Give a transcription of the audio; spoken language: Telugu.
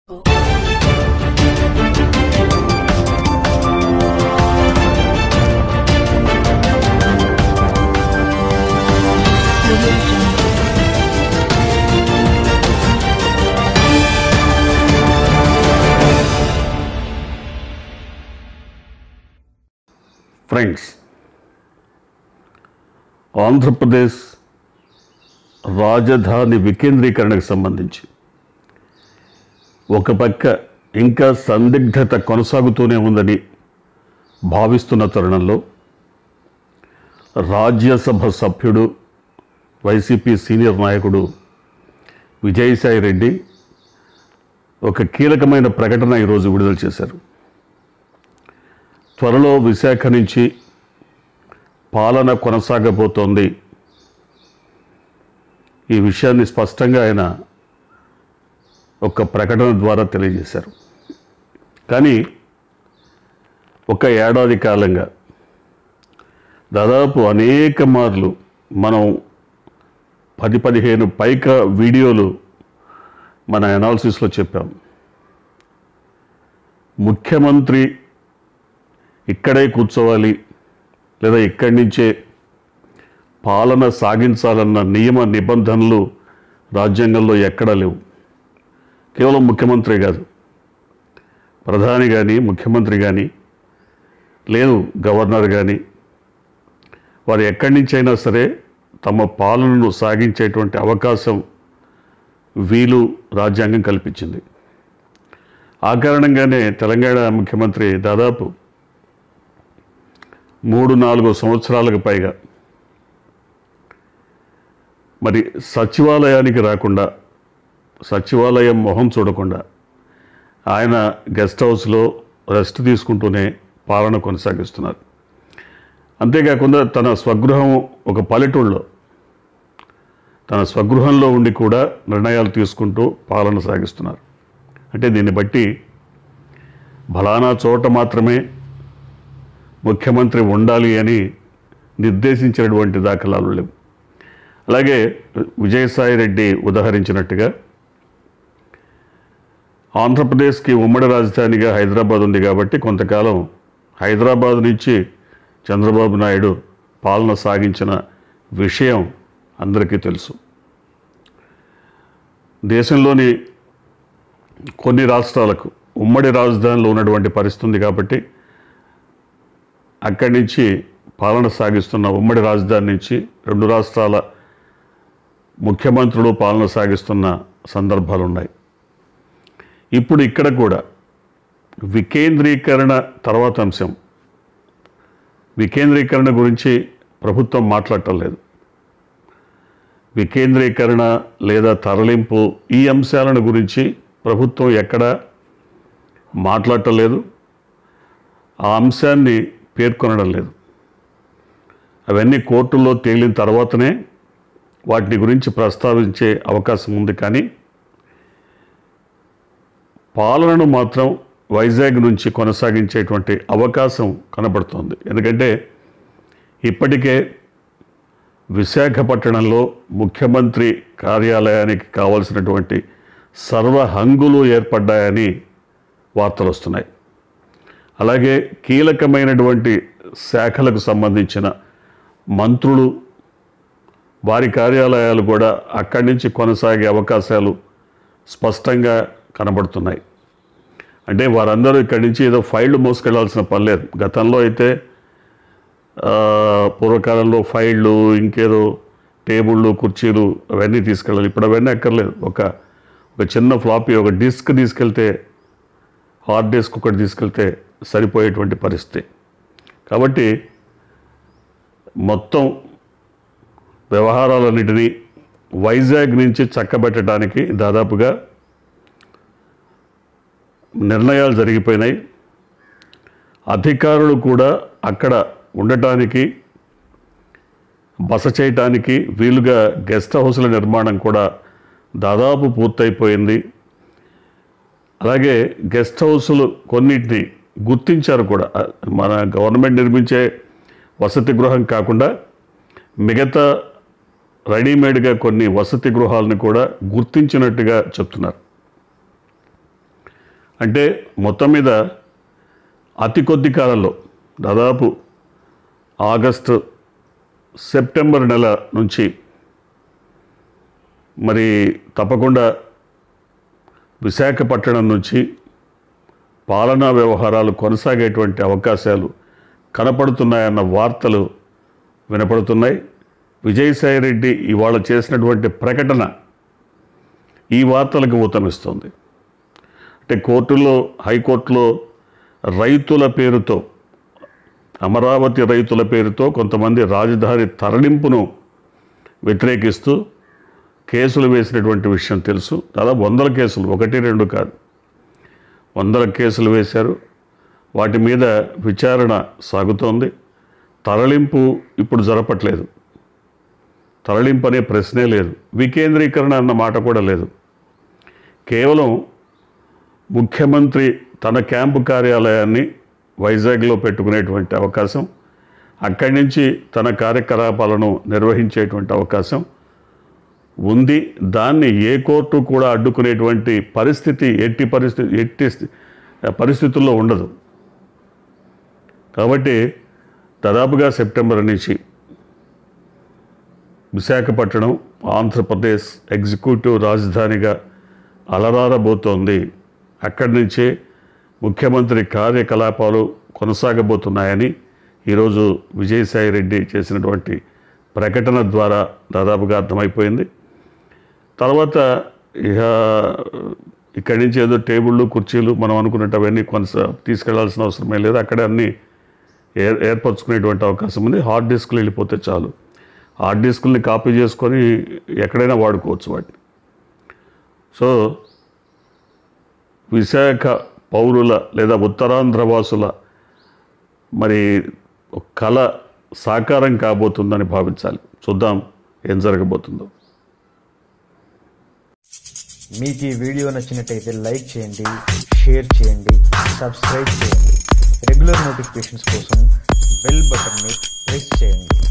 ఫ్రెండ్స్ ఆంధ్రప్రదేశ్ రాజధాని వికేంద్రీకరణకు సంబంధించి ఒక పక్క ఇంకా సందిగ్ధత కొనసాగుతూనే ఉందని భావిస్తున్న తరుణంలో రాజ్యసభ సభ్యుడు వైసీపీ సీనియర్ నాయకుడు విజయసాయి రెడ్డి ఒక కీలకమైన ప్రకటన ఈరోజు విడుదల చేశారు త్వరలో విశాఖ నుంచి పాలన కొనసాగబోతోంది ఈ విషయాన్ని స్పష్టంగా ఆయన ఒక ప్రకటన ద్వారా తెలియజేశారు కానీ ఒక ఏడాది కాలంగా దాదాపు అనేక మార్లు మనం పది పదిహేను పైక వీడియోలు మన అనాలిసిస్లో చెప్పాం ముఖ్యమంత్రి ఇక్కడే కూర్చోవాలి లేదా ఇక్కడి నుంచే పాలన సాగించాలన్న నియమ నిబంధనలు రాజ్యాంగంలో ఎక్కడా లేవు కేవలం ముఖ్యమంత్రి కాదు ప్రధాని కానీ ముఖ్యమంత్రి కానీ లేదు గవర్నర్ కానీ వారు ఎక్కడి నుంచైనా సరే తమ పాలనను సాగించేటువంటి అవకాశం వీలు రాజ్యాంగం కల్పించింది ఆ కారణంగానే తెలంగాణ ముఖ్యమంత్రి దాదాపు మూడు నాలుగు సంవత్సరాలకు పైగా మరి సచివాలయానికి రాకుండా సచివాలయం మొహం చూడకుండా ఆయన గెస్ట్ హౌస్లో రెస్ట్ తీసుకుంటూనే పాలన కొనసాగిస్తున్నారు అంతేకాకుండా తన స్వగృహం ఒక పల్లెటూళ్ళలో తన స్వగృహంలో ఉండి కూడా నిర్ణయాలు తీసుకుంటూ పాలన సాగిస్తున్నారు అంటే దీన్ని బట్టి ఫలానా చోట మాత్రమే ముఖ్యమంత్రి ఉండాలి అని నిర్దేశించినటువంటి దాఖలాలు లేవు అలాగే విజయసాయి రెడ్డి ఉదహరించినట్టుగా ఆంధ్రప్రదేశ్కి ఉమ్మడి రాజధానిగా హైదరాబాద్ ఉంది కాబట్టి కొంతకాలం హైదరాబాద్ నుంచి చంద్రబాబు నాయుడు పాలన సాగించిన విషయం అందరికీ తెలుసు దేశంలోని కొన్ని రాష్ట్రాలకు ఉమ్మడి రాజధానిలో ఉన్నటువంటి పరిస్థితి ఉంది కాబట్టి అక్కడి నుంచి పాలన సాగిస్తున్న ఉమ్మడి రాజధాని నుంచి రెండు రాష్ట్రాల ముఖ్యమంత్రులు పాలన సాగిస్తున్న సందర్భాలు ఉన్నాయి ఇప్పుడు ఇక్కడ కూడా వికేంద్రీకరణ తర్వాత అంశం వికేంద్రీకరణ గురించి ప్రభుత్వం మాట్లాడటం లేదు వికేంద్రీకరణ లేదా తరలింపు ఈ అంశాలను గురించి ప్రభుత్వం ఎక్కడ మాట్లాడటం లేదు ఆ అంశాన్ని పేర్కొనడం లేదు అవన్నీ కోర్టుల్లో తేలిన తర్వాతనే వాటిని గురించి ప్రస్తావించే అవకాశం ఉంది కానీ పాలనను మాత్రం వైజాగ్ నుంచి కొనసాగించేటువంటి అవకాశం కనబడుతోంది ఎందుకంటే ఇప్పటికే విశాఖపట్టణంలో ముఖ్యమంత్రి కార్యాలయానికి కావలసినటువంటి సర్వ హంగులు ఏర్పడ్డాయని వార్తలు వస్తున్నాయి అలాగే కీలకమైనటువంటి శాఖలకు సంబంధించిన మంత్రులు వారి కార్యాలయాలు కూడా అక్కడి నుంచి కొనసాగే అవకాశాలు స్పష్టంగా కనబడుతున్నాయి అంటే వారందరూ ఇక్కడి నుంచి ఏదో ఫైళ్ళు మోసుకెళ్లాల్సిన పని లేదు గతంలో అయితే ఆ, పూర్వకాలంలో ఫైళ్ళు ఇంకేదో టేబుళ్ళు కుర్చీలు అవన్నీ తీసుకెళ్ళాలి ఇప్పుడు అవన్నీ అక్కర్లేదు ఒక ఒక చిన్న ఫ్లాపీ ఒక డిస్క్ తీసుకెళ్తే హార్డ్ డిస్క్ ఒకటి తీసుకెళ్తే సరిపోయేటువంటి పరిస్థితి కాబట్టి మొత్తం వ్యవహారాలన్నిటినీ వైజాగ్ నుంచి చక్కబెట్టడానికి దాదాపుగా నిర్ణయాలు జరిగిపోయినాయి అధికారులు కూడా అక్కడ ఉండటానికి బస చేయటానికి వీలుగా గెస్ట్ హౌస్ల నిర్మాణం కూడా దాదాపు పూర్తయిపోయింది అలాగే గెస్ట్ హౌస్లు కొన్నిటిని గుర్తించారు కూడా అ, మన గవర్నమెంట్ నిర్మించే వసతి గృహం కాకుండా మిగతా రెడీమేడ్గా కొన్ని వసతి గృహాలను కూడా గుర్తించినట్టుగా చెప్తున్నారు అంటే మొత్తం మీద అతి కొద్ది కాలంలో దాదాపు ఆగస్టు సెప్టెంబర్ నెల నుంచి మరి తప్పకుండా విశాఖపట్నం నుంచి పాలనా వ్యవహారాలు కొనసాగేటువంటి అవకాశాలు కనపడుతున్నాయన్న వార్తలు వినపడుతున్నాయి విజయసాయి రెడ్డి ఇవాళ చేసినటువంటి ప్రకటన ఈ వార్తలకు ఊతమిస్తుంది అంటే కోర్టులో హైకోర్టులో రైతుల పేరుతో అమరావతి రైతుల పేరుతో కొంతమంది రాజధాని తరలింపును వ్యతిరేకిస్తూ కేసులు వేసినటువంటి విషయం తెలుసు దాదాపు వందల కేసులు ఒకటి రెండు కాదు వందల కేసులు వేశారు వాటి మీద విచారణ సాగుతోంది తరలింపు ఇప్పుడు జరపట్లేదు తరలింపు అనే ప్రశ్నే లేదు వికేంద్రీకరణ అన్న మాట కూడా లేదు కేవలం ముఖ్యమంత్రి తన క్యాంపు కార్యాలయాన్ని వైజాగ్లో పెట్టుకునేటువంటి అవకాశం అక్కడి నుంచి తన కార్యకలాపాలను నిర్వహించేటువంటి అవకాశం ఉంది దాన్ని ఏ కోర్టు కూడా అడ్డుకునేటువంటి పరిస్థితి ఎట్టి పరిస్థితి ఎట్టి స్థి- పరిస్థితుల్లో ఉండదు కాబట్టి దాదాపుగా సెప్టెంబర్ నుంచి విశాఖపట్నం ఆంధ్రప్రదేశ్ ఎగ్జిక్యూటివ్ రాజధానిగా అలరారబోతోంది అక్కడి నుంచే ముఖ్యమంత్రి కార్యకలాపాలు కొనసాగబోతున్నాయని ఈరోజు విజయసాయి రెడ్డి చేసినటువంటి ప్రకటన ద్వారా దాదాపుగా అర్థమైపోయింది తర్వాత ఇక ఇక్కడి నుంచి ఏదో టేబుళ్ళు కుర్చీలు మనం అనుకున్నట్టు అవన్నీ కొనసా తీసుకెళ్లాల్సిన అవసరమే లేదు అక్కడే అన్నీ ఏర్ ఏర్పరచుకునేటువంటి అవకాశం ఉంది హార్డ్ డిస్క్లు వెళ్ళిపోతే చాలు హార్డ్ డిస్క్ని కాపీ చేసుకొని ఎక్కడైనా వాడుకోవచ్చు వాటిని సో విశాఖ పౌరుల లేదా ఉత్తరాంధ్ర వాసుల మరి ఒక కళ సాకారం కాబోతుందని భావించాలి చూద్దాం ఏం జరగబోతుందో మీకు ఈ వీడియో నచ్చినట్టయితే లైక్ చేయండి షేర్ చేయండి సబ్స్క్రైబ్ చేయండి రెగ్యులర్ నోటిఫికేషన్స్ కోసం బెల్ బటన్ని ప్రెస్ చేయండి